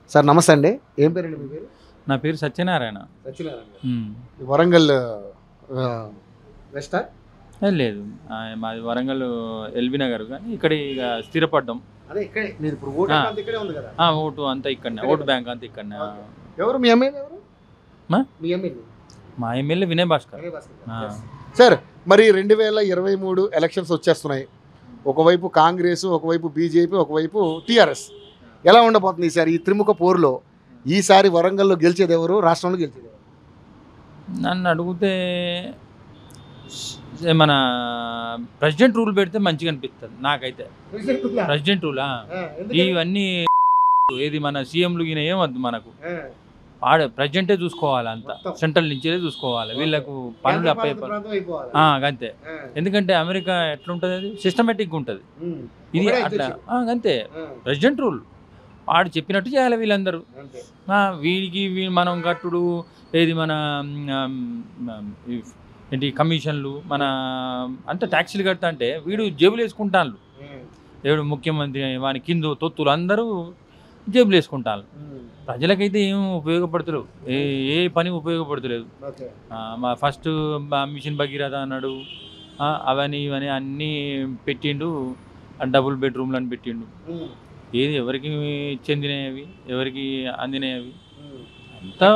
Sir నమస్తే అండి ఏం పేరండి మీ పేరు నా పేరు సత్యనారాయణ సత్యనారాయణ ఉమ్. వరంగల్ వెస్టా ఏ లేదు ఆ, మాది వరంగల్ ఎల్బీ నగర్ కానీ ఇక్కడ ఇక స్థిరపడ్డాం అదే ఇక్కడే మీరు ఇప్పుడు ఓటు ఆ. అంతా ఇక్కడే ఉంది కదా ఆ, ఓటు అంతా ఇక్కడనే ఓటు బ్యాంక్ అంతా ఇక్కడనే ఆ. ఎవరు మీ ఎమ్మెల్యే ఎవరు మా? మీ ఎమ్మెల్యే మా ఎమ్మెల్యే వినయ్ భాస్కర్ వినయ్ భాస్కర్ గారు. ఆ. Yes. సార్ మరి రెండు వేల ఇరవై మూడు ఎలక్షన్స్ వచ్చేస్తున్నాయి ఒకవైపు కాంగ్రెస్ ఒకవైపు బీజేపీ ఒకవైపు టీఆర్ఎస్ ఎలా ఉండబోతుంది ఈసారి ఈ త్రిముఖ పోరులో ఈసారి వరంగల్లో గెలిచేది ఎవరు రాష్ట్రంలో గెలిచేది ఎవరు నన్ను అడిగితే ఏ మన ప్రెసిడెంట్ రూల్ పెడితే మంచిగా అనిపిస్తుంది నాకైతే ప్రెసిడెంట్ రూలా ఇవన్నీ ఏది మన సీఎంలు ఈయన ఏమద్దు మనకు ఆడ ప్రెసిడెంటే చూసుకోవాలి అంతా మొత్తం. సెంట్రల్ నుంచే చూసుకోవాలి వీళ్ళకు పనులు అప్పే పనులు ఆ, అంతే ఎందుకంటే అమెరికా ఎట్లుంటుంది అది సిస్టమేటిక్గా ఉంటుంది ఇది అట్లా ఆ, అంతే ప్రెసిడెంట్ రూల్ వాడు చెప్పినట్టు చేయాలి వీళ్ళందరూ ఆ, వీడికి వీ- మనం కట్టుడు ఏది మన మ్, మ్, ఈ ఏంటి కమిషన్లు మన అంత ట్యాక్సీలు కడతా అంటే వీడు జేబులు వేసుకుంటాను ఏడు ముఖ్యమంత్రి వాని కింద తొత్తులు అందరూ జేబులు వేసుకుంటాను ప్రజలకైతే ఏం ఉపయోగపడతలేవు ఏ ఏ పని ఉపయోగపడతలేదు ఆ, మా ఫస్ట్ మా మిషన్ భగీరథ అన్నాడు ఆ, అవని ఇవని అన్నీ పెట్టిండు ఆ డబుల్ బెడ్రూమ్లు అని పెట్టిండు ఏది ఎవరికి చెందినవి ఎవరికి అందినవి అంతా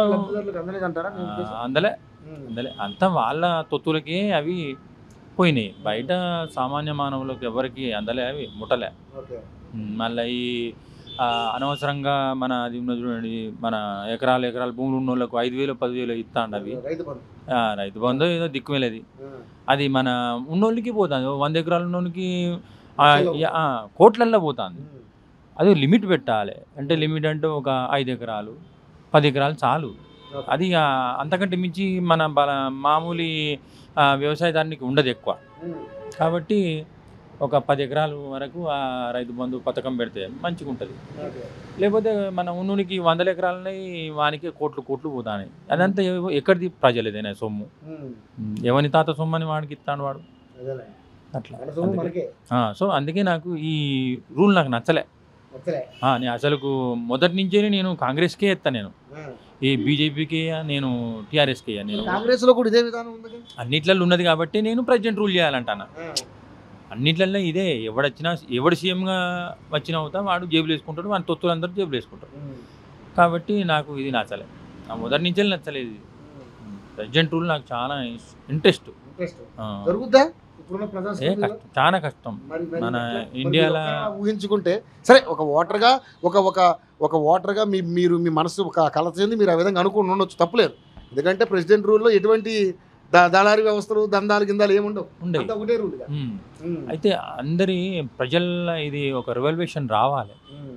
ఆ, అందలే అందలే అంతా వాళ్ళ తొత్తులకి అవి పోయినాయి బయట సామాన్య మానవులకు ఎవరికి అందలే అవి ముట్టలే ఉమ్, మళ్ళీ ఈ ఆ, అనవసరంగా మన అది ఉన్నది చూడండి మన ఎకరాలు ఎకరాలు భూములు ఉన్న వాళ్ళకు ఐదు వేలు పదివేలు ఇస్తాండు అవి రైతు బంధు ఆ, రైతు బంధు ఏదో దిక్కుమేలేది అది మన ఉన్నోళ్ళకి పోతుంది వంద ఎకరాలు ఉన్నోళ్ళకి ఆ, యా- ఆ, కోట్లల్లో పోతుంది అది లిమిట్ పెట్టాలి అంటే లిమిట్ అంటే ఒక ఐదు ఎకరాలు పది ఎకరాలు చాలు అది ఆ, అంతకంటే మించి మన బల మామూలు ఆ, వ్యవసాయదారునికి ఉండదు ఎక్కువ కాబట్టి ఒక పది ఎకరాలు వరకు ఆ రైతు బంధు పథకం పెడితే మంచిగా ఉంటుంది లేకపోతే మన ఉన్నునికి వందల ఎకరాలని వానికి కోట్లు కోట్లు పోతాయి అదంతా ఎవ- ఎక్కడిది ప్రజలదేనా సొమ్ము ఉమ్, ఎవని తాత సొమ్ము అని వాడికి ఇస్తాడు వాడు అట్లా అందుకే. ఆ, సో అందుకే నాకు ఈ రూల్ నాకు నచ్చలే ఆ, నేను అసలుకు మొదటి నుంచే నేను కాంగ్రెస్కే ఎత్తా నేను ఈ బీజేపీకి నేను టీఆర్ఎస్కి నేను కాంగ్రెస్ లో కూడా ఇదే విధానం ఉంది కదా? అన్నిట్లలో ఉన్నది కాబట్టి నేను ప్రెసిడెంట్ రూల్ చేయాలంటాను అన్నిట్లలో ఇదే ఎవడొచ్చినా ఎవడు సీఎంగా వచ్చినా అవుతా వాడు జేబులు వేసుకుంటాడు వాడి తొత్తులు అందరూ జేబులు వేసుకుంటారు కాబట్టి నాకు ఇది నచ్చలే నా మొదటి నుంచే నచ్చలేదు ఇది ప్రెసిడెంట్ రూల్ నాకు చాలా ఇంట్రెస్ట్ ఇంట్రెస్ట్ జరుగుద్దా ఇప్పుడున్న ఏ ప్రజాస్వామ్యంలో? కష్టం చాలా కష్టం మరి- మరి మన ఎట్లా? మరి ఇండియాలో ఒక్కరా ఊహించుకుంటే సరే ఒక ఓటర్గా ఒక ఒక ఒక ఓటర్గా మీ మీరు మీ మనసు ఒక కలత చెంది మీరు ఆ విధంగా అనుకుని ఉండొచ్చు తప్పులేదు ఎందుకంటే ప్రెసిడెంట్ రూల్లో ఎటువంటి దా- దళారీ వ్యవస్థలు దందాలు గిందాలు ఏముండవు ఉండే అంతా ఒకటే రూల్గా అయితే అందరి ప్రజల ఇది ఒక రివల్యూషన్ రావాలి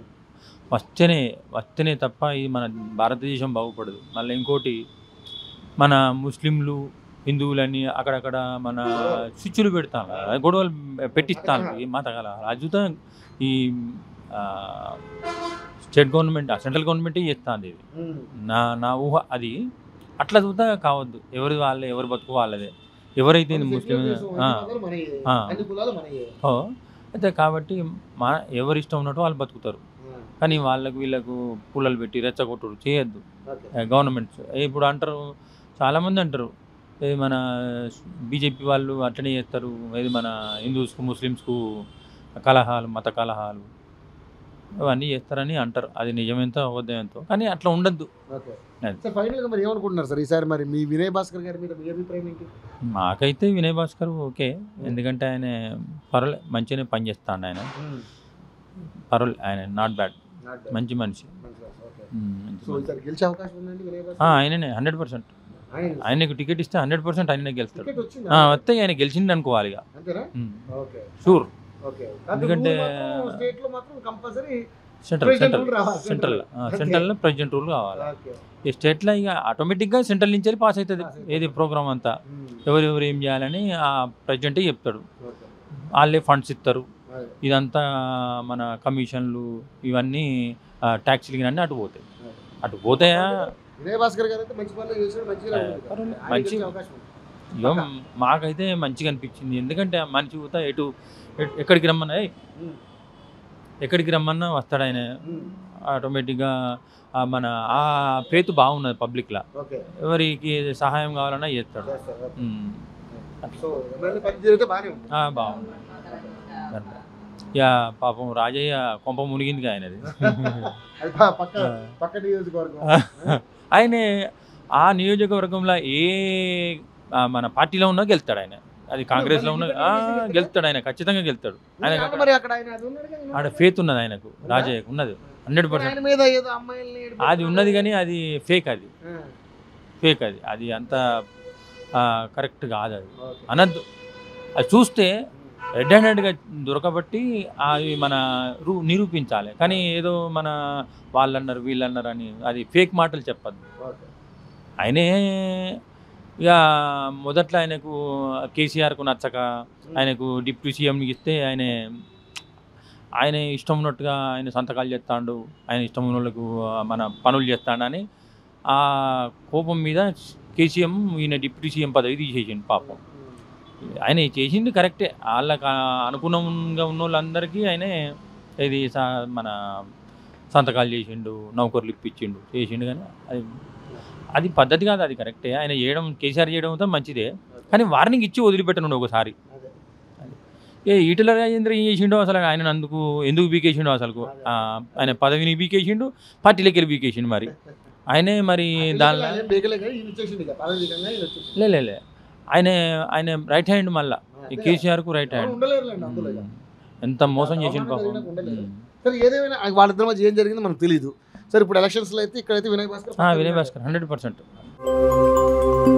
వస్తేనే వస్తేనే తప్ప ఇది మన భారతదేశం బాగుపడదు మళ్ళీ ఇంకోటి మన ముస్లింలు హిందువులని అక్కడక్కడ మన స్విచ్చులు పెడతాను గొడవలు పెట్టిస్తాను ఈ మతగల అజుత ఈ ఆ, స్టేట్ గవర్నమెంట్ సెంట్రల్ గవర్నమెంటే చేస్తుంది ఇది నా నా ఊహ అది అట్లా చూద్దా కావద్దు ఎవరి వాళ్ళే ఎవరు బతుకు వాళ్ళదే ఎవరైతే ముస్లిం ఆ, ఆ. ఓ అయితే కాబట్టి మా ఎవరి ఇష్టం ఉన్నట్టు వాళ్ళు బతుకుతారు కానీ వాళ్ళకు వీళ్ళకు పుల్లలు పెట్టి రెచ్చగొట్టుడు చేయొద్దు గవర్నమెంట్ ఇప్పుడు అంటారు చాలామంది అంటారు ఏది మన బీజేపీ వాళ్ళు అట్లనే చేస్తారు ఏది మన హిందూస్కు ముస్లిమ్స్కు కలహాలు మత కలహాలు అవన్నీ చేస్తారని అంటారు అది నిజమెంతో అబద్ధమెంతో కానీ అట్లా ఉండద్దు అది. సార్ ఫైనల్గా మరి ఏమనుకుంటున్నారు సార్ ఈసారి మరి మీ వినయ్ భాస్కర్ గారి మీద మీ అభిప్రాయం ఏంటి మాకైతే వినయ్ భాస్కర్ ఓకే ఎందుకంటే ఆయన పర్వాలే మంచిగానే పనిచేస్తాడు ఆయన పర్వాలే ఆయన నాట్ బ్యాడ్ మంచి మనిషి ఉమ్, మంచి సో మనిషి. ఈసారి గెలిచే అవకాశం ఉందండి వినయ్ ఆ, భాస్కర్ ఆయననే హండ్రెడ్ పర్సెంట్ ఆయన ఆయనకు టికెట్ ఇస్తే హండ్రెడ్ పర్సెంట్ ఆయననే గెలుస్తాడు టికెట్ వచ్చిందా? ఆ, వస్తే ఆయన గెలిచింది అనుకోవాలి ఇక అంతేనా ఓకే షూర్ ఓకే ఎందుకంటే- స్టేట్ లో మాత్రం compulsory central President central rule రావాలి, సెంట్రల్ central. సెంట్రల్లో ప్రెసిడెంట్ రూల్ కావాలి ఓకే ఈ స్టేట్లో ఇక ఆటోమేటిక్గా సెంట్రల్ నుంచి వెళ్ళి పాస్ అవుతుంది Pass అవుతుంది. ఏది ప్రోగ్రామ్ అంతా ఉమ్, ఎవరెవరు ఏం చేయాలని ఆ ప్రెసిడెంటే చెప్తాడు ఓకే వాళ్ళే ఫండ్స్ ఇస్తారు అదే. ఇదంతా మన కమిషన్లు ఇవన్నీ ట్యాక్సీలు అన్నీ అటు పోతాయి అటు పోతాయా వినయ్ భాస్కర్ గారు అయితే మంచి పనులు చేశారు మంచిగా ఉంది కదా. పర్వాలేదు. ఆయన మంచి- గెలిచే అవకాశం ఉంది. ఇక మాకైతే మంచిగా అనిపించింది ఎందుకంటే ఆ మనిషి పోతా ఎటు ఎట్- ఎక్కడికి రమ్మన్నా "ఏయ్, ఉమ్, ఎక్కడికి రమ్మన్నా వస్తాడు ఆయన ఆటోమేటిక్గా ఆ మన ఆ ఫేత్ బాగున్నది పబ్లిక్లో ఓకే ఎవరికి సహాయం కావాలన్నా చేస్తాడు ఉమ్. సో ఎమ్మెల్యే పని జరిగితే బాగానే ఉంటుంది ఆ, బాగుంది అట్లా. ఇక పాపం రాజయ్య కొంప మునిగింది ఆయనది అది ప- పక్క పక్క నియోజకవర్గం ఆయన ఆ నియోజకవర్గంలో ఏ ఆ, మన పార్టీలో ఉన్నా గెలుస్తాడు ఆయన అది కాంగ్రెస్లో ఉన్న ఆ, గెలుస్తాడు ఆయన ఖచ్చితంగా గెలుస్తాడు ఆయన మరి అక్కడ ఆయన అది ఉన్నాడు కదా. ఆడ ఫేత్ ఉన్నది ఆయనకు రాజయ్యకు ఉన్నది హండ్రెడ్ పర్సెంట్ ఆయన మీద ఏదో అమ్మాయిల్ని ఏడిపి- అది ఉన్నది కానీ అది ఫేక్ అది ఆ, ఫేక్ అది అది అంత కరెక్ట్ కాదు అది ఓకే. అనద్దు అది చూస్తే రెడ్ హ్యాండెడ్గా దొరకబట్టి అవి మన రూ నిరూపించాలి కానీ ఏదో మన వాళ్ళన్నారు వీళ్ళన్నారు అని అది ఫేక్ మాటలు చెప్పద్దు ఓకే. ఆయనే ఇక మొదట్లో ఆయనకు కేసీఆర్కు నచ్చక ఆయనకు డిప్యూటీ సీఎంకి ఇస్తే ఆయన ఆయన ఇష్టం ఉన్నట్టుగా ఆయన సంతకాలు చేస్తాడు ఆయన ఇష్టం ఉన్న వాళ్ళకు మన పనులు చేస్తాడని ఆ కోపం మీద కేసీఎం ఈయన డిప్యూటీ సీఎం పదవి తీసేసిండు పాపం ఆయన చేసింది కరెక్టే వాళ్ళకి అనుగుణంగా ఉన్న వాళ్ళందరికీ ఆయనే ఇది సా- మన సంతకాలు చేసిండు నౌకర్లు ఇప్పించిండు చేసిండు కానీ అది అది పద్ధతి కాదు అది కరెక్టే ఆయన చేయడం కేసీఆర్ చేయడం అయితే మంచిదే కానీ వార్నింగ్ ఇచ్చి వదిలిపెట్టనుండు ఒకసారి అదే. ఏ ఈటల రాజేంద్ర ఏం చేసిండో అసలు ఆయన అందుకు ఎందుకు బీకేసిండో అసలు ఆ, ఆయన పదవిని బీకేసిండు పార్టీలోకి వెళ్ళి బీకేసిండు మరి ఆయనే మరి దానిలో ఆయన బేకలే కానీ ఈయన వచ్చేసిండు ఇక. పదవికంగా ఈయన వచ్చేసిండు. లే లే, లే ఆయన ఆయన రైట్ హ్యాండ్ మళ్ళా ఈ అదే. కేసీఆర్కు రైట్ ఎవరు హ్యాండ్ ఉండలేరులేండి అందులో ఇక. ఎంత మోసం చేసిండు పాపం అవమానం ఉండలేదు. సరే ఏదేమైనా వాళ్ళిద్దరి మధ్య ఏం జరిగిందో మనకు తెలియదు సరే ఇప్పుడు ఎలక్షన్స్లో అయితే ఇక్కడైతే వినయ్ భాస్కర్ ఆ, వినయ్ భాస్కర్ హండ్రెడ్ పర్సెంట్